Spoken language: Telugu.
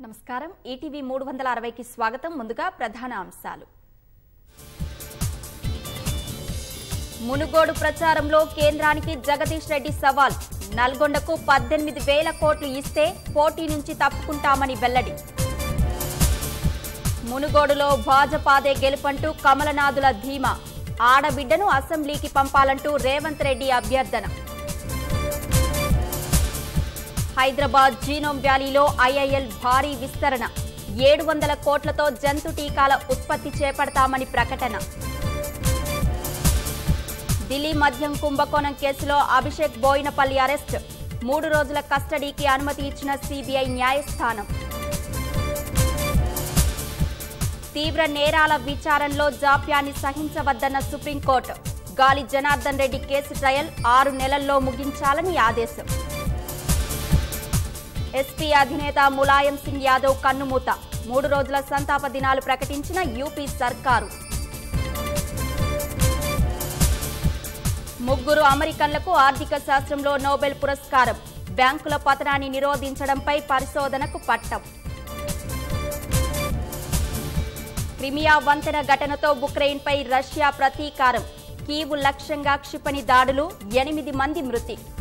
నమస్కారం ఈటీవీ మూడు వందల అరవైకి స్వాగతం ముందుగా ప్రధాన అంశాలు మునుగోడు ప్రచారంలో కేంద్రానికి జగదీష్ రెడ్డి సవాల్ నల్గొండకు పద్దెనిమిది వేల కోట్లు ఇస్తే పోటీ నుంచి తప్పుకుంటామని వెల్లడి మునుగోడులో భాజపాదే గెలుపంటూ కమలనాథుల ధీమా ఆడబిడ్డను అసెంబ్లీకి పంపాలంటూ రేవంత్ రెడ్డి అభ్యర్థన హైదరాబాద్ జీనోమ్ వ్యాలీలో ఐఐఎల్ భారీ విస్తరణ ఏడు వందల కోట్లతో జంతు టీకాల ఉత్పత్తి చేపడతామని ప్రకటన ఢిల్లీ మద్యం కుంభకోణం కేసులో అభిషేక్ బోయినపల్లి అరెస్ట్ మూడు రోజుల కస్టడీకి అనుమతి ఇచ్చిన సిబిఐ న్యాయస్థానం తీవ్ర నేరాల విచారణలో జాప్యాన్ని సహించవద్దన్న సుప్రీంకోర్టు గాలి జనార్దన్ రెడ్డి కేసు ట్రయల్ ఆరు నెలల్లో ముగించాలని ఆదేశం ఎస్పీ అధినేత ములాయం సింగ్ యాదవ్ కన్నుమూత మూడు రోజుల సంతాప దినాలు ప్రకటించిన యూపీ సర్కారు ముగ్గురు అమెరికన్లకు ఆర్థిక శాస్త్రంలో నోబెల్ పురస్కారం బ్యాంకుల పతనాన్ని నిరోధించడంపై పరిశోధనకు పట్టం క్రిమియా వంతెన ఘటనతో ఉక్రెయిన్పై రష్యా ప్రతీకారం కీవు లక్ష్యంగా క్షిపణి దాడులు ఎనిమిది మంది మృతి